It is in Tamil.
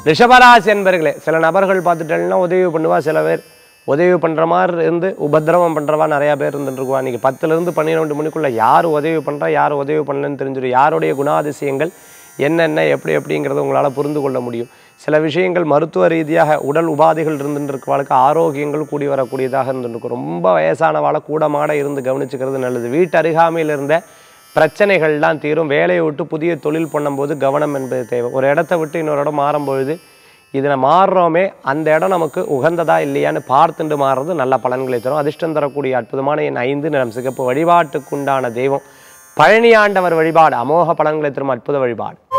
ரிஷபராசி என்பர்களே சில நபர்கள் பார்த்துட்டேன்னா உதவி பண்ணுவா சில பேர் உதவி பண்ணுற மாதிரி இருந்து உபத்திரவம் பண்ணுறவா நிறையா பேர் இருந்துருக்குவா இன்றைக்கி பத்துலேருந்து பன்னிரெண்டு மணிக்குள்ளே யார் உதவி பண்ணுறா யார் உதவி பண்ணலன்னு தெரிஞ்சிடும் யாருடைய குணாதிசயங்கள் என்னென்ன எப்படி எப்படிங்கிறத உங்களால் புரிந்து கொள்ள முடியும் சில விஷயங்கள் மருத்துவ ரீதியாக உடல் உபாதைகள் இருந்துட்டு இருக்கவாளுக்கு ஆரோக்கியங்கள் கூடி வரக்கூடியதாக இருந்துருக்கும் ரொம்ப வயசானவாளை கூடமாட இருந்து கவனிச்சுக்கிறது நல்லது வீட்டு அருகாமையில் இருந்த பிரச்சனைகள்லாம் தீரும் வேலையை விட்டு புதிய தொழில் பண்ணும்போது கவனம் என்பது தேவை ஒரு இடத்த விட்டு இன்னொரு இடம் மாறும்பொழுது இதில் மாறுறோமே அந்த இடம் நமக்கு உகந்ததா இல்லையான்னு பார்த்துட்டு மாறுறது நல்ல பலன்களை தரும் அதிர்ஷ்டம் தரக்கூடிய அற்புதமான என் ஐந்து நிறம் சிகப்பு வழிபாட்டுக்குண்டான தெய்வம் பழனி ஆண்டவர் வழிபாடு அமோக பலன்களை தரும் அற்புத வழிபாடு